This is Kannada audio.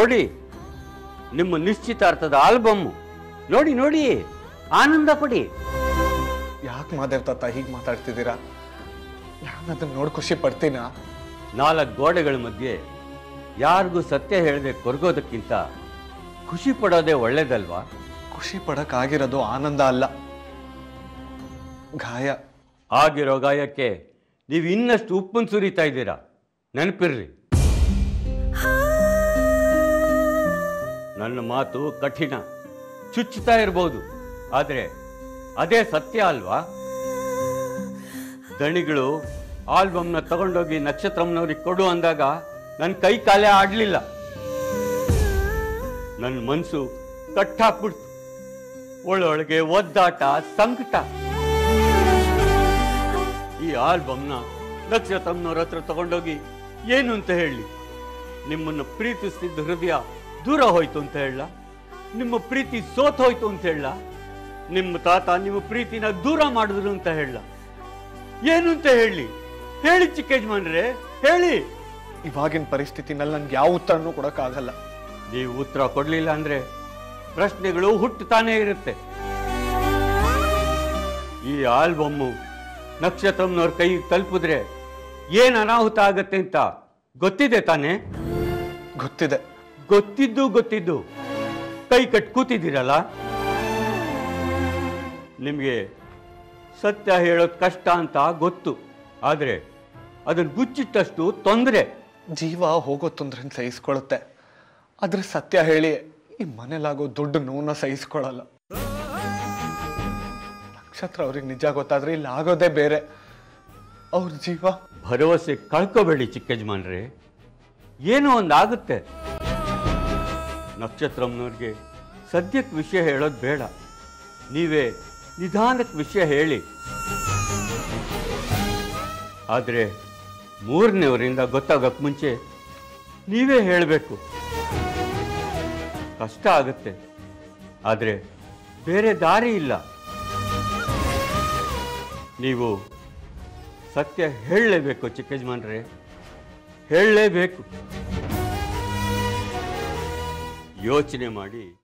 ನೋಡಿ ನಿಮ್ಮ ನಿಶ್ಚಿತಾರ್ಥದ ಆಲ್ಬಮ್ಮು ನೋಡಿ ನೋಡಿ ಆನಂದ ಪಡಿ ಯಾಕೆ ಮಾದೇವ್ ತಾತ ಹೀಗೆ ಮಾತಾಡ್ತಿದ್ದೀರಾ ನಾನು ಅದನ್ನ ನೋಡಿ ಖುಷಿ ಪಡ್ತೀನಾ ನಾಲ್ಕು ಗೋಡೆಗಳ ಮಧ್ಯೆ ಯಾರಿಗೂ ಸತ್ಯ ಹೇಳದೆ ಕೊರಗೋದಕ್ಕಿಂತ ಖುಷಿ ಪಡೋದೇ ಒಳ್ಳೇದಲ್ವಾ ಖುಷಿ ಪಡಕ್ಕಾಗಿರೋದು ಆನಂದ ಅಲ್ಲ ಗಾಯ ಆಗಿರೋ ಗಾಯಕ್ಕೆ ನೀವು ಇನ್ನಷ್ಟು ಉಪ್ಪನ್ನು ಸುರಿತಾ ಇದ್ದೀರಾ ನೆನಪಿರ್ರಿ ನನ್ನ ಮಾತು ಕಠಿಣ ಚುಚ್ಚುತ್ತಾ ಇರ್ಬೋದು ಆದರೆ ಅದೇ ಸತ್ಯ ಅಲ್ವಾ ದಣಿಗಳು ಆಲ್ಬಮ್ನ ತಗೊಂಡೋಗಿ ನಕ್ಷತ್ರಮ್ನವ್ರಿಗೆ ಕೊಡು ಅಂದಾಗ ನನ್ನ ಕೈ ಕಾಲೇ ಆಡಲಿಲ್ಲ ನನ್ನ ಮನಸ್ಸು ಕಟ್ಟಾಕ್ಬಿಡ್ತು ಒಳೊಳಗೆ ಒದ್ದಾಟ ಸಂಕಟ ಈ ಆಲ್ಬಮ್ನ ನಕ್ಷತ್ರಮ್ನವ್ರ ಹತ್ರ ತಗೊಂಡೋಗಿ ಏನು ಅಂತ ಹೇಳಿ ನಿಮ್ಮನ್ನು ಪ್ರೀತಿಸ್ತಿದ್ದ ಹೃದಯ ದೂರ ಹೋಯ್ತು ಅಂತ ಹೇಳ ನಿಮ್ಮ ಪ್ರೀತಿ ಸೋತ್ ಹೋಯ್ತು ಅಂತ ಹೇಳ ನಿಮ್ಮ ತಾತ ನಿಮ್ಮ ಪ್ರೀತಿನ ದೂರ ಮಾಡಿದ್ರು ಅಂತ ಹೇಳ ಏನು ಅಂತ ಹೇಳಿ ಹೇಳಿ ಚಿಕ್ಕ ಯಜಮಾನ್ರೆ ಹೇಳಿ ಇವಾಗಿನ ಪರಿಸ್ಥಿತಿನಲ್ಲಿ ನನ್ಗೆ ಯಾವ ಉತ್ತರನೂ ಕೊಡೋಕ್ಕಾಗಲ್ಲ ನೀವು ಉತ್ತರ ಕೊಡ್ಲಿಲ್ಲ ಅಂದ್ರೆ ಪ್ರಶ್ನೆಗಳು ಹುಟ್ಟುತ್ತಾನೇ ಇರುತ್ತೆ ಈ ಆಲ್ಬಮ್ಮು ನಕ್ಷತ್ರಮ್ನವ್ರ ಕೈ ತಲುಪಿದ್ರೆ ಏನ್ ಅನಾಹುತ ಆಗತ್ತೆ ಅಂತ ಗೊತ್ತಿದೆ ತಾನೇ ಗೊತ್ತಿದೆ ಗೊತ್ತಿದ್ದು ಗೊತ್ತಿದ್ದು ಕೈ ಕಟ್ ಕೂತಿದ್ದೀರಲ್ಲ ನಿಮಗೆ ಸತ್ಯ ಹೇಳೋದು ಕಷ್ಟ ಅಂತ ಗೊತ್ತು ಆದರೆ ಅದನ್ನು ಗುಚ್ಚಿಟ್ಟಷ್ಟು ತೊಂದರೆ ಜೀವ ಹೋಗೋ ತೊಂದ್ರೆನ ಸಹಿಸ್ಕೊಳುತ್ತೆ ಆದ್ರೆ ಸತ್ಯ ಹೇಳಿ ಈ ಮನೇಲಾಗೋ ದೊಡ್ಡ ನೋವನ್ನ ಸಹಿಸ್ಕೊಳ್ಳಲ್ಲ ನಕ್ಷತ್ರ ಅವ್ರಿಗೆ ನಿಜ ಗೊತ್ತಾದ್ರೆ ಇಲ್ಲಿ ಆಗೋದೇ ಬೇರೆ ಅವ್ರ ಜೀವ ಭರವಸೆ ಕಳ್ಕೋಬೇಡಿ ಚಿಕ್ಕ ಯಜಮಾನ್ರೆ ಏನೋ ಒಂದು ಆಗುತ್ತೆ ನಕ್ಷತ್ರಮ್ನವ್ರಿಗೆ ಸದ್ಯಕ್ಕೆ ವಿಷಯ ಹೇಳೋದು ಬೇಡ ನೀವೇ ನಿಧಾನಕ್ಕೆ ವಿಷಯ ಹೇಳಿ ಆದರೆ ಮೂರನೇವರಿಂದ ಗೊತ್ತಾಗಕ್ಕೆ ಮುಂಚೆ ನೀವೇ ಹೇಳಬೇಕು ಕಷ್ಟ ಆಗುತ್ತೆ ಆದರೆ ಬೇರೆ ದಾರಿ ಇಲ್ಲ ನೀವು ಸತ್ಯ ಹೇಳಲೇಬೇಕು ಚಿಕ್ಕ ಯಜಮಾನ್ರೆ ಹೇಳಲೇಬೇಕು ಯೋಚನೆ ಮಾಡಿ